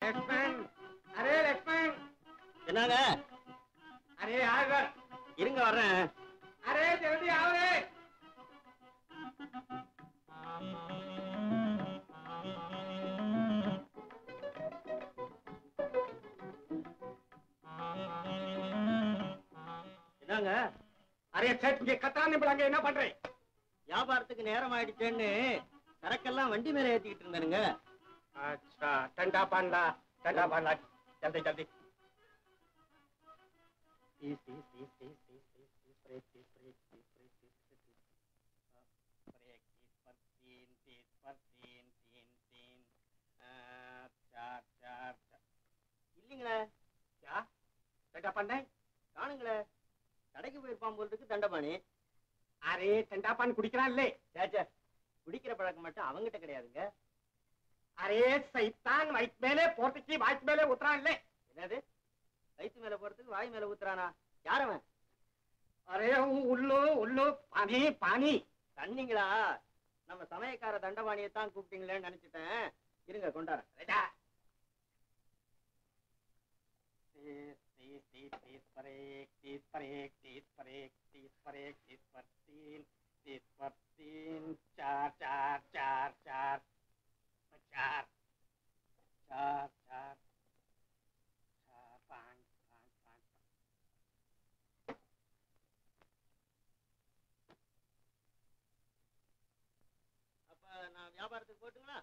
Lakshman array Lakshman என்னங்க array ஆகர் இருங்க வர்றேன் அரே ஜல்தி ஆவரே என்னங்க அரே சேட் இங்க கத்தான்னு பிள்ளைங்க என்ன பண்றேன் வியாபாரத்துக்கு நேரம் ஆயிடுச்சேன்னு சரக்கெல்லாம் வண்டி மேல ஏத்திக்கிட்டு இருந்தானுங்க अच्छा ठंडा पांडा ठंडा पांडा जल्दी जल्दी तीस तीस तीस तीस तीस तीस तीस ब्रेक तीस ब्रेक तीस ब्रेक तीस ब्रेक ब्रेक तीस पर तीन तीस पर तीन तीन तीन आ, चार चार चार. இல்லைங்களே क्या ठंडा पांडा है காணுங்களே கடைக்கு போயிருப்பான் போல் இருக்கு தண்டபாணி अरे ठंडा पान குடிக்கிறான் இல்லே சேச்சே குடிக்கிற பழக்கம் மட்டும் அவங்கிட்ட கிடையாதுங்க அரே சைத்தான் வயிற்று மேலே போட்டுச்சு வாய்க்கு மேலே உத்தரான் இல்லே என்னது வயிற்று மேல போறதுக்கு வாய் மேல ஊத்துறானா யாரவன் அரே உள்ளு உள்ளு பானி பானி தண்ணிங்களா நம்ம சமயக்கார தண்டபாணியை தான் கூப்பிட்டீங்களேன்னு நினைச்சிட்டேன் இருங்க கொண்டாரன் ரெடா तीस तीस तीस तीस पर एक तीस पर एक तीस पर एक तीस पर एक तीस पर तीन तीस पर तीन चार चार चार चार चार चार चार चार पाँच पाँच पाँच அப்ப நான் வியாபாரத்துக்கு போட்டுங்களா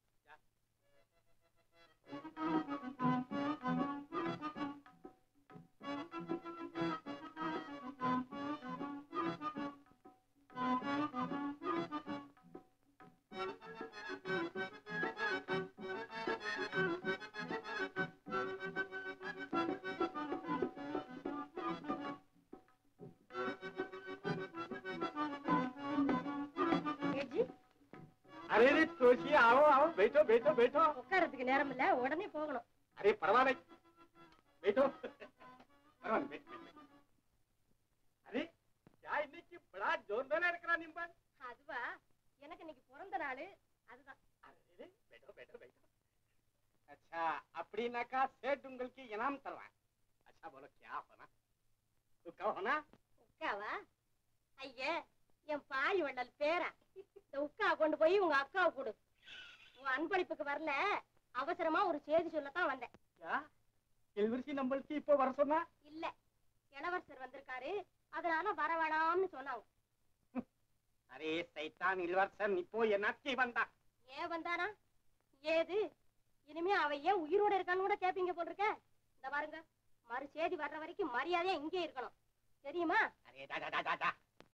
ஏஜி अरे रे तुलसी आओ आओ बैठो बैठो बैठो உட்காரத்துக்கு நேரம் இல்ல உடனே போகணும் अरे परवाह नहीं बैठो परवाह नहीं बैठ बैठ बैठ। अरे क्या இன்னைக்கு बड़ा जोर में இருக்கிறா निम्बन அதுவா எனக்கு இன்னைக்கு பிறந்த நாள் அதுதான் अरे बैठो बैठो बैठो अच्छा அப்படினாக்கா सेठ உங்களுக்கு इनाम தருவான் अच्छा बोलो क्या होना तो कहो होना உக்காவா ஐயா என் பாய் வள்ளல் பேரா இந்த உக்கா கொண்டு போய் உங்க அக்காவை கொடு உன் அன்பளிப்புக்கு வரல அவசரமா ஒரு செய்தி சொல்லத்தான் வந்தேன் क्या இளவரசி நம்மளுக்கு இப்போ வர சொன்னா இல்ல இளவரசர் வந்திருக்காரு அதனால வர வேணாம்னு சொன்னாங்க அரே சைத்தான் இளவரசன் இப்போ என்னಕ್ಕೆ வந்தா ஏன் வந்தானா ஏது இனிமே அவ ஏன் உயிரோட இருக்கான்னு கூட கேப்பீங்க போல் இருக்க இந்த பாருங்க மறு செய்தி வர்ற வரைக்கும் மரியாதையா இங்கே இருக்கணும் தெரியுமா அரே டா டா டா டா